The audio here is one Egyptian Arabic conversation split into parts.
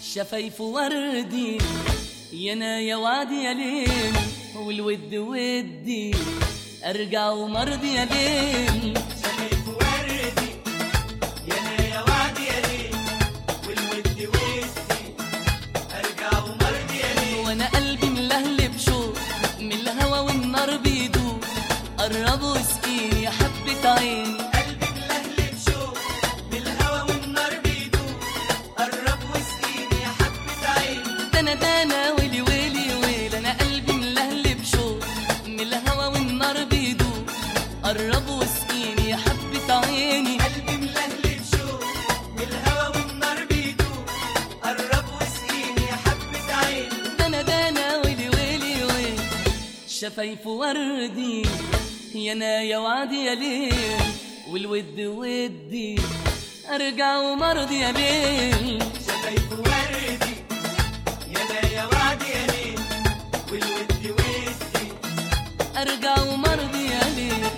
شفايف وردي يانا يا وادي يا ليل والود ودي ارجع ومرضي يا ليل شفايف وردي يانا يا وعد يا ليل والود ودي ارجع ومرضي يا ليل وانا قلبي ملهلب شوق من الهوى والنار بيدوب قرب واسقيني يا حبة عيني قلبي ملهلب شوق بالهوى والنار بيدوب قرب واسقيني يا حبة عيني دنا دنا ويلي ويلي ويل انا قلبي ملهلب شوق من الهوى والنار بيدوب قرب واسقيني يا حبة عيني قلبي ملهلب شوق بالهوى والنار بيدوب قرب واسقيني يا حبة عيني دنا دنا ويلي ويلي ويل شفايف وردي يانا يا وعدي يا ليل والود ودي ارجع ومرضي يا ليل شفايف وردي يانا يا وعد يا ليل والود ودي ارجع ومرضي يا ليل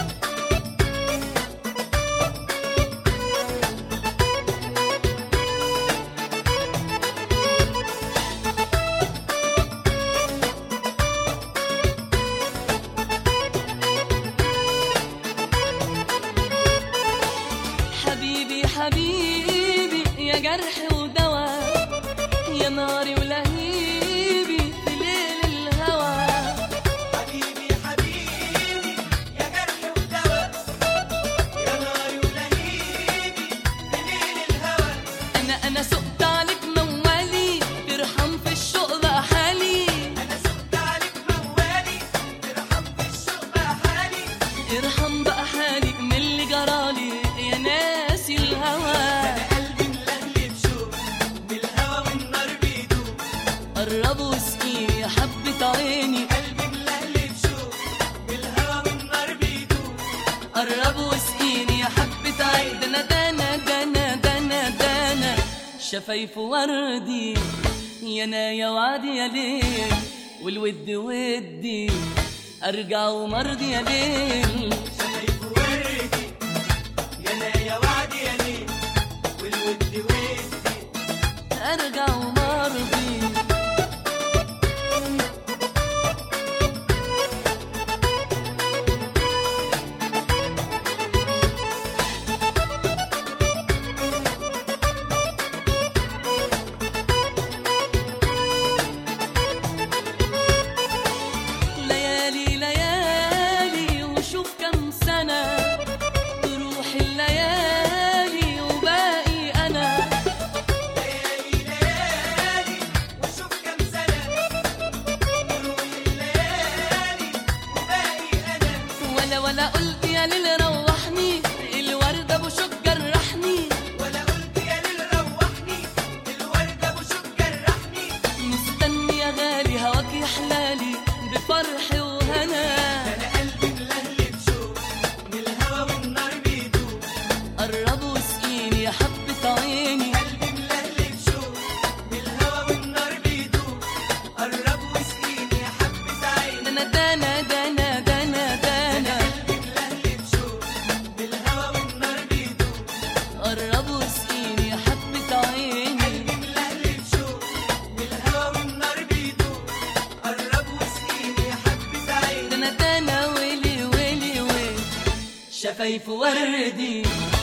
حبيبي حبيبي يا جرح ودواء يا ناري ولهيبي في ليل الهوى حبيبي حبيبي يا جرح ودواء يا ناري ولهيبي في ليل الهوى انا انا سقت عليك موالي ترحم في الشوق بقى حالي انا سقت عليك موالي ترحم في الشوق بقى حالي ارحم بقى حالي من اللي جرالي يا ناسي الهوى انا قلبي ملهلب شوق بالهوى والنار بيدوب قرب واسقيني يا حبة عيني قلبي ملهلب شوق بالهوى والنار بيدوب قرب واسقيني يا حبة عيني دنا دنا دنا دنا دنا شفايف وردي يانا يا وعدي يا ليل والود ودي ارجع ومرضي يا ليل شفايف وردي يانا يا وعد يا ليل والود ودي ارجع ومرضي ليالي ليالي وشوف كم سنة تروح الليالي وباقي أنا ليالي ليالي وشوف كم سنة تروح الليالي وباقي أنا ولا ولا قلت يا ليل روحني الورد أبو شوك جرحني ولا قلت يا ليل روحني الورد أبو شوك جرحني مستني يا غالي هواك يحلالي بفرح وهنا أنا قلبي ملهلب شوق بالهوى والنار بيدوب قرب واسقيني يا حبة عيني قلبي ملهلب شوق بالهوى والنار بيدوب قرب واسقيني يا حبة عين دنا دنا دنا دنا دنا قلبي ملهلب شوق بالهوى والنار بيدوب قرب واسقيني يا حبة عيني قلبي ملهلب شوق بالهوى والنار بيدوب قرب واسقيني يا حبة عين دنا دنا ويلي ويلي ويلي شفايف وردي